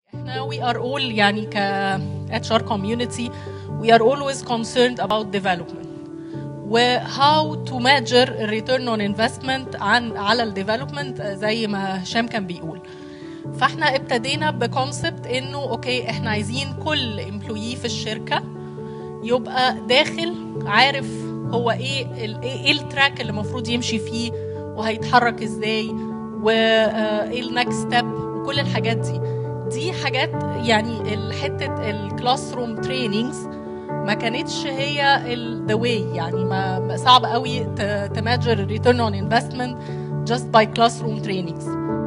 احنا we are all يعني ك HR community we are always concerned about development و how to measure return on investment عن على الديفلوبمنت زي ما هشام كان بيقول فاحنا ابتدينا بكونسبت انه اوكي احنا عايزين كل امبلويي في الشركه يبقى داخل عارف هو ايه ال- ايه إيه التراك اللي المفروض يمشي فيه وهيتحرك ازاي وايه النكست ستيب وكل الحاجات دي دي حاجات يعني ال- حته الكلاس روم تريننجز ما كانتش هي ذا واي يعني ما ما- صعب قوي تماجر ريتيرن اون انفستمنت just by classroom trainings